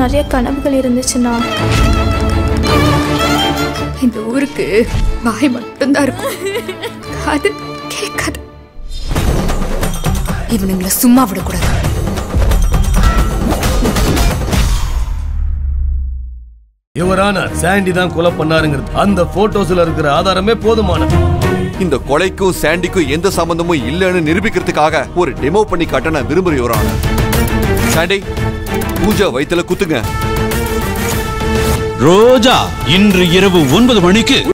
நிறைய கனவுகள் இருந்துச்சுன்னா இந்த ஊருக்கு வாய் மட்டும்தான் இருக்கும் அது கேட்காது இவனுங்களை சும்மா விடக்கூடாது இவரான சாண்டி தான் கொலை பண்ணாருங்கிறது அந்த போட்டோஸ்ல இருக்கிற ஆதாரமே போதுமானது இந்த கொலைக்கும் சாண்டிக்கும் எந்த சம்பந்தமும் இல்லைன்னு நிரூபிக்கிறதுக்காக ஒரு டெமோ பண்ணி காட்ட நான் விரும்புறேன் யுவரான சாண்டி பூஜா வயித்துல குத்துங்க ரோஜா இன்று இரவு ஒன்பது மணிக்கு